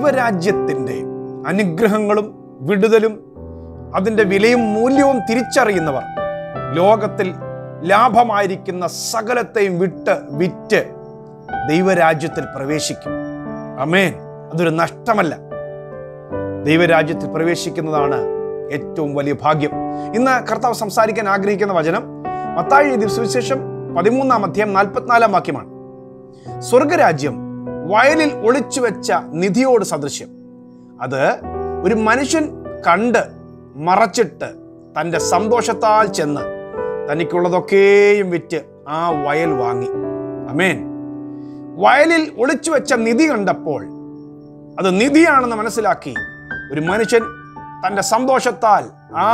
ദൈവരാജ്യത്തിൻ്റെ അനുഗ്രഹങ്ങളും വിടുതലും അതിൻ്റെ വിലയും മൂല്യവും തിരിച്ചറിയുന്നവർ ലോകത്തിൽ ലാഭമായിരിക്കുന്ന സകലത്തെയും വിട്ട് വിറ്റ് ദൈവരാജ്യത്തിൽ പ്രവേശിക്കും അമേൻ അതൊരു നഷ്ടമല്ല ദൈവരാജ്യത്തിൽ പ്രവേശിക്കുന്നതാണ് ഏറ്റവും വലിയ ഭാഗ്യം ഇന്ന് കർത്താവ് സംസാരിക്കാൻ ആഗ്രഹിക്കുന്ന വചനം മത്തായി എഴുതിയ സുവിശേഷം പതിമൂന്നാം അധ്യായം നാൽപ്പത്തിനാലാം വാക്യമാണ് സ്വർഗരാജ്യം വയലിൽ ഒളിച്ചു വെച്ച നിധിയോട് സദൃശ്യം അത് ഒരു മനുഷ്യൻ കണ്ട് മറച്ചിട്ട് തൻ്റെ സന്തോഷത്താൽ ചെന്ന് തനിക്കുള്ളതൊക്കെയും വിറ്റ് ആ വയൽ വാങ്ങി അമേൻ വയലിൽ ഒളിച്ചു വെച്ച നിധി കണ്ടപ്പോൾ അത് നിധിയാണെന്ന് മനസ്സിലാക്കി ഒരു മനുഷ്യൻ തൻ്റെ സന്തോഷത്താൽ ആ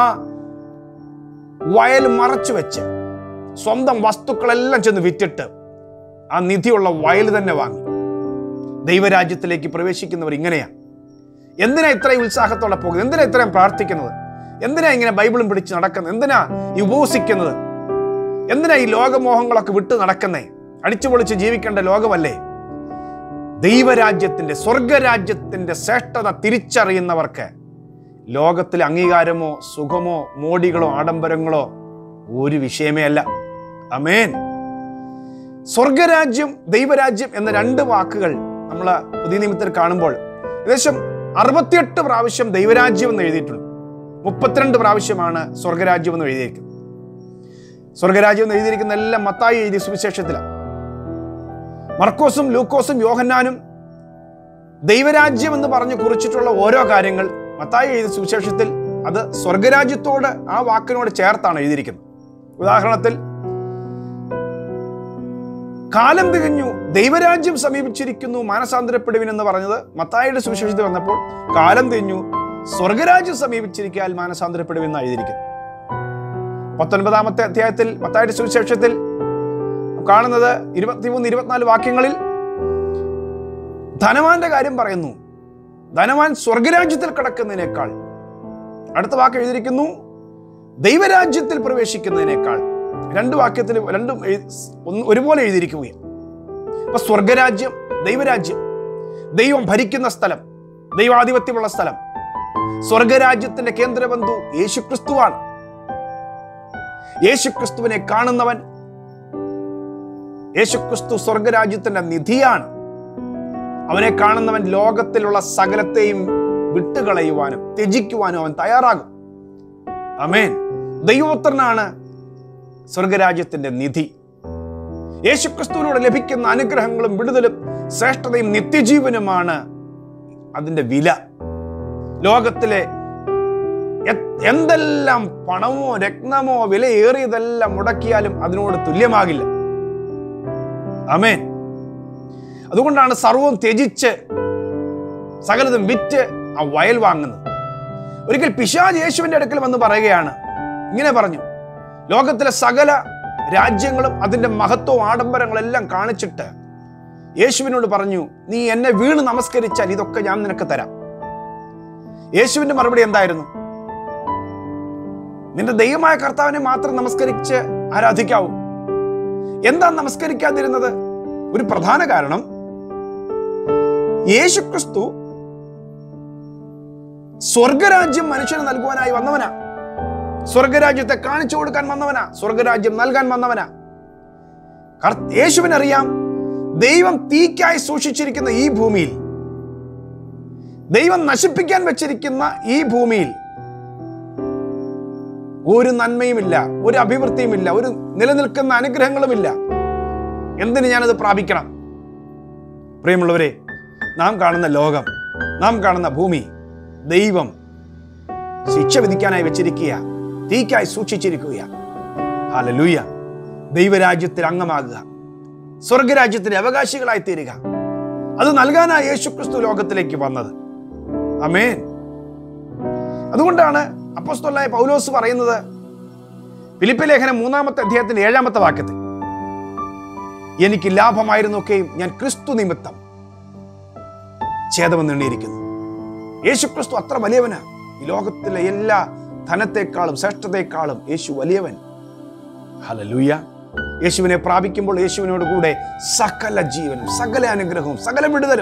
വയൽ മറച്ചു വെച്ച് സ്വന്തം വസ്തുക്കളെല്ലാം ചെന്ന് വിറ്റിട്ട് ആ നിധിയുള്ള വയൽ തന്നെ വാങ്ങി ദൈവരാജ്യത്തിലേക്ക് പ്രവേശിക്കുന്നവർ ഇങ്ങനെയാണ് എന്തിനാ ഇത്രയും ഉത്സാഹത്തോടെ പോകുന്നത് എന്തിനാ ഇത്രയും പ്രാർത്ഥിക്കുന്നത് എന്തിനാ ഇങ്ങനെ ബൈബിളും പിടിച്ച് നടക്കുന്നത് എന്തിനാ ഈ ഉപവസിക്കുന്നത് എന്തിനാ ഈ ലോകമോഹങ്ങളൊക്കെ വിട്ടു നടക്കുന്നേ അടിച്ചു പൊളിച്ച് ജീവിക്കേണ്ട ലോകമല്ലേ ദൈവരാജ്യത്തിന്റെ സ്വർഗരാജ്യത്തിന്റെ ശ്രേഷ്ഠത തിരിച്ചറിയുന്നവർക്ക് ലോകത്തിലെ അംഗീകാരമോ സുഖമോ മോടികളോ ആഡംബരങ്ങളോ ഒരു വിഷയമേ അല്ല അമേൻ സ്വർഗരാജ്യം ദൈവരാജ്യം എന്ന രണ്ട് വാക്കുകൾ നമ്മൾ പുതിയ നിയമത്തിൽ കാണുമ്പോൾ ഏകദേശം അറുപത്തിയെട്ട് പ്രാവശ്യം ദൈവരാജ്യം എന്ന് എഴുതിയിട്ടുണ്ട് മുപ്പത്തിരണ്ട് പ്രാവശ്യമാണ് സ്വർഗരാജ്യം എന്ന് എഴുതിയിരിക്കുന്നത് സ്വർഗരാജ്യം എന്ന് എഴുതിയിരിക്കുന്ന എല്ലാം മത്തായി എഴുതിയ സുവിശേഷത്തിലാണ് മർക്കോസും ലൂക്കോസും യോഹന്നാനും ദൈവരാജ്യം എന്ന് പറഞ്ഞു കുറിച്ചിട്ടുള്ള ഓരോ കാര്യങ്ങൾ മത്തായി എഴുതിയ സുവിശേഷത്തിൽ അത് സ്വർഗരാജ്യത്തോട് ആ വാക്കിനോട് ചേർത്താണ് എഴുതിയിരിക്കുന്നത് ഉദാഹരണത്തിൽ കാലം തികഞ്ഞു ദൈവരാജ്യം സമീപിച്ചിരിക്കുന്നു മാനസാന്തരപ്പെടുവിൻ എന്ന് പറഞ്ഞത് മത്തായിയുടെ സുവിശേഷത്തിൽ വന്നപ്പോൾ കാലം തികഞ്ഞു സ്വർഗരാജ്യം സമീപിച്ചിരിക്കാൻ മാനസാന്തരപ്പെടുവിൻ എന്ന് എഴുതിയിരിക്കുന്നു പത്തൊൻപതാമത്തെ അധ്യായത്തിൽ മത്തായിയുടെ സുവിശേഷത്തിൽ കാണുന്നത് ഇരുപത്തിമൂന്ന് ഇരുപത്തിനാല് വാക്യങ്ങളിൽ ധനവാന്റെ കാര്യം പറയുന്നു ധനവാൻ സ്വർഗരാജ്യത്തിൽ കിടക്കുന്നതിനേക്കാൾ അടുത്ത വാക്ക് എഴുതിയിരിക്കുന്നു ദൈവരാജ്യത്തിൽ പ്രവേശിക്കുന്നതിനേക്കാൾ രണ്ട് വാക്യത്തിൽ രണ്ടും എഴു- ഒന്ന് ഒരുപോലെ എഴുതിയിരിക്കുകയാണ് അപ്പൊ സ്വർഗരാജ്യം ദൈവരാജ്യം ദൈവം ഭരിക്കുന്ന സ്ഥലം ദൈവാധിപത്യമുള്ള സ്ഥലം സ്വർഗരാജ്യത്തിന്റെ കേന്ദ്രബന്ധു യേശുക്രിസ്തുവാണ് യേശുക്രിസ്തുവിനെ കാണുന്നവൻ യേശുക്രിസ്തു സ്വർഗരാജ്യത്തിന്റെ നിധിയാണ് അവനെ കാണുന്നവൻ ലോകത്തിലുള്ള സകലത്തെയും വിട്ടുകളയുവാനും ത്യജിക്കുവാനും അവൻ തയ്യാറാകും അമേൻ ദൈവോത്തരനാണ് സ്വർഗരാജ്യത്തിന്റെ നിധി യേശുക്രിസ്തുവിനോട് ലഭിക്കുന്ന അനുഗ്രഹങ്ങളും വിടുതലും ശ്രേഷ്ഠതയും നിത്യജീവനുമാണ് അതിന്റെ വില ലോകത്തിലെ എ- എന്തെല്ലാം പണമോ രത്നമോ വിലയേറിയതെല്ലാം മുടക്കിയാലും അതിനോട് തുല്യമാകില്ല അമേൻ അതുകൊണ്ടാണ് സർവവും ത്യജിച്ച് സകലതും വിറ്റ് ആ വയൽ വാങ്ങുന്നത് ഒരിക്കൽ പിശാജ് യേശുവിന്റെ അടുക്കൽ വന്ന് പറയുകയാണ് ഇങ്ങനെ പറഞ്ഞു ലോകത്തിലെ സകല രാജ്യങ്ങളും അതിന്റെ മഹത്വവും ആഡംബരങ്ങളെല്ലാം കാണിച്ചിട്ട് യേശുവിനോട് പറഞ്ഞു നീ എന്നെ വീണ് നമസ്കരിച്ചാൽ ഇതൊക്കെ ഞാൻ നിനക്ക് തരാം യേശുവിന്റെ മറുപടി എന്തായിരുന്നു നിന്റെ ദൈവമായ കർത്താവിനെ മാത്രം നമസ്കരിച്ച് ആരാധിക്കാവൂ എന്താ നമസ്കരിക്കാതിരുന്നത് ഒരു പ്രധാന കാരണം യേശുക്രിസ്തു സ്വർഗരാജ്യം മനുഷ്യന് നൽകുവാനായി വന്നവനാ സ്വർഗരാജ്യത്തെ കാണിച്ചു കൊടുക്കാൻ വന്നവനാ സ്വർഗരാജ്യം നൽകാൻ വന്നവനാ കർ- യേശുവിനറിയാം ദൈവം തീക്കായി സൂക്ഷിച്ചിരിക്കുന്ന ഈ ഭൂമിയിൽ ദൈവം നശിപ്പിക്കാൻ വെച്ചിരിക്കുന്ന ഈ ഭൂമിയിൽ ഒരു നന്മയുമില്ല ഒരു അഭിവൃദ്ധിയുമില്ല ഒരു നിലനിൽക്കുന്ന അനുഗ്രഹങ്ങളുമില്ല എന്തിന് ഞാനത് പ്രാപിക്കണം പ്രിയമുള്ളവരെ നാം കാണുന്ന ലോകം നാം കാണുന്ന ഭൂമി ദൈവം ശിക്ഷ വിധിക്കാനായി വെച്ചിരിക്കുക തീക്കായി സൂക്ഷിച്ചിരിക്കുക ഹാലലൂയ ദൈവരാജ്യത്തിൽ അംഗമാകുക സ്വർഗരാജ്യത്തിന്റെ അവകാശികളായി തീരുക അത് നൽകാനായി യേശുക്രിസ്തു ലോകത്തിലേക്ക് വന്നത് അമേൻ അതുകൊണ്ടാണ് അപ്പോസ്തലനായ പൗലോസ് പറയുന്നത് ഫിലിപ്പ് ലേഖനം മൂന്നാമത്തെ അധ്യായത്തിന്റെ ഏഴാമത്തെ വാക്യത്തിൽ എനിക്ക് ലാഭമായിരുന്നൊക്കെയും ഞാൻ ക്രിസ്തു നിമിത്തം ഛേദമെന്ന് എണ്ണിയിരിക്കുന്നു യേശു ക്രിസ്തു അത്ര വലിയവനാ ഈ ലോകത്തിലെ എല്ലാ ധനത്തെക്കാളും ശ്രേഷ്ഠതയെക്കാളും യേശു വലിയവൻ ഹലലൂയ യേശുവിനെ പ്രാപിക്കുമ്പോൾ യേശുവിനോട് കൂടെ സകല ജീവനും സകല അനുഗ്രഹവും സകല വിടുതലും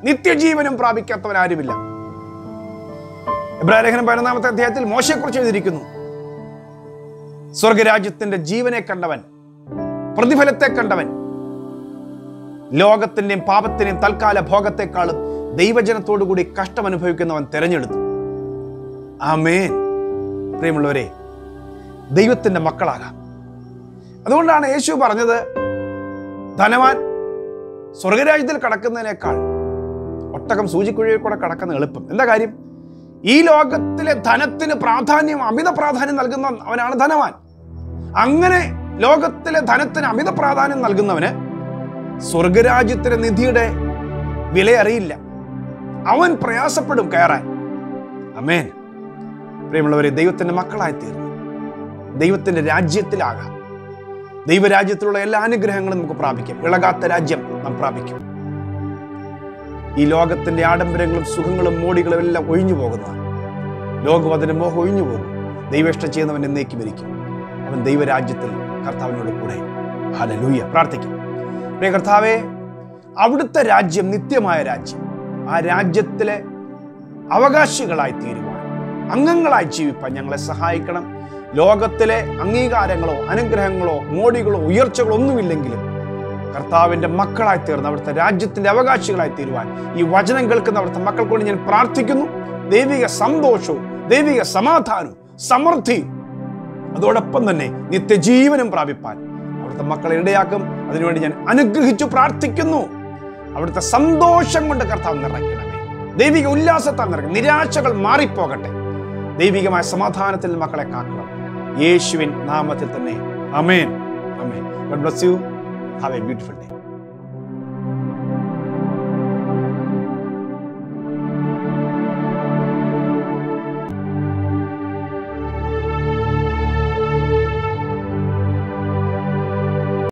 നിത്യജീവനും പ്രാപിക്കാത്തവൻ ആരുമില്ല ഇബ്രാഹിം പതിനൊന്നാമത്തെ അധ്യായത്തിൽ മോശയെക്കുറിച്ച് എഴുതിയിരിക്കുന്നു സ്വർഗരാജ്യത്തിന്റെ ജീവനെ കണ്ടവൻ പ്രതിഫലത്തെ കണ്ടവൻ ലോകത്തിന്റെയും പാപത്തിന്റെയും തൽക്കാല ഭോഗത്തെക്കാളും ദൈവജനത്തോടുകൂടി കഷ്ടം അനുഭവിക്കുന്നവൻ തെരഞ്ഞെടുത്തു ആമേൻ പ്രിയമുള്ളവരെ ദൈവത്തിന്റെ മക്കളാകാം അതുകൊണ്ടാണ് യേശു പറഞ്ഞത് ധനവാൻ സ്വർഗരാജ്യത്തിൽ കടക്കുന്നതിനേക്കാൾ ഒട്ടകം സൂചിക്കുഴിയിൽ കൂടെ കടക്കുന്ന എളുപ്പം എന്താ കാര്യം ഈ ലോകത്തിലെ ധനത്തിന് പ്രാധാന്യം അമിത പ്രാധാന്യം നൽകുന്ന അവനാണ് ധനവാൻ അങ്ങനെ ലോകത്തിലെ ധനത്തിന് അമിത പ്രാധാന്യം നൽകുന്നവന് സ്വർഗരാജ്യത്തിലെ നിധിയുടെ വില അറിയില്ല അവൻ പ്രയാസപ്പെടും കയറാൻ അമേൻ പ്രിയമുള്ളവരെ ദൈവത്തിന്റെ മക്കളായി തീർന്നു ദൈവത്തിന്റെ രാജ്യത്തിലാകാം ദൈവരാജ്യത്തിലുള്ള എല്ലാ അനുഗ്രഹങ്ങളും നമുക്ക് പ്രാപിക്കാം ഇളകാത്ത രാജ്യം നാം പ്രാപിക്കും ഈ ലോകത്തിന്റെ ആഡംബരങ്ങളും സുഖങ്ങളും മോടികളും എല്ലാം ഒഴിഞ്ഞു പോകുന്നതാണ് ലോകം അതിന്റെ മോഹം ഒഴിഞ്ഞു പോകും ദൈവേഷ്ടം ചെയ്യുന്നവൻ എന്നേക്ക് മരിക്കും അവൻ ദൈവരാജ്യത്തിൽ കർത്താവിനോട് കൂടെ ഹലലൂയ പ്രാർത്ഥിക്കും പ്രിയ കർത്താവെ അവിടുത്തെ രാജ്യം നിത്യമായ രാജ്യം ആ രാജ്യത്തിലെ അവകാശികളായി തീരുവാൻ അംഗങ്ങളായി ജീവിപ്പാൻ ഞങ്ങളെ സഹായിക്കണം ലോകത്തിലെ അംഗീകാരങ്ങളോ അനുഗ്രഹങ്ങളോ മോടികളോ ഉയർച്ചകളോ ഒന്നുമില്ലെങ്കിലും കർത്താവിന്റെ മക്കളായി തീർന്ന് അവിടുത്തെ രാജ്യത്തിന്റെ അവകാശികളായി തീരുവാൻ ഈ വചനം കേൾക്കുന്ന അവിടുത്തെ മക്കൾക്ക് വേണ്ടി ഞാൻ പ്രാർത്ഥിക്കുന്നു ദൈവിക സന്തോഷവും ദൈവിക സമാധാനവും സമൃദ്ധിയും അതോടൊപ്പം തന്നെ നിത്യജീവനം പ്രാപിപ്പാൻ അവിടുത്തെ മക്കളെ ഇടയാക്കും അതിനുവേണ്ടി ഞാൻ അനുഗ്രഹിച്ചു പ്രാർത്ഥിക്കുന്നു അവിടുത്തെ സന്തോഷം കൊണ്ട് കർത്താവ് നിറയ്ക്കണമേ ദൈവിക ഉല്ലാസത്താൽ നിറയ്ക്കണം നിരാശകൾ മാറിപ്പോകട്ടെ ദൈവികമായ സമാധാനത്തിൽ മക്കളെ കാക്കണം യേശുവിൻ നാമത്തിൽ തന്നെ അമേൻ അമേൻ God bless you have a beautiful day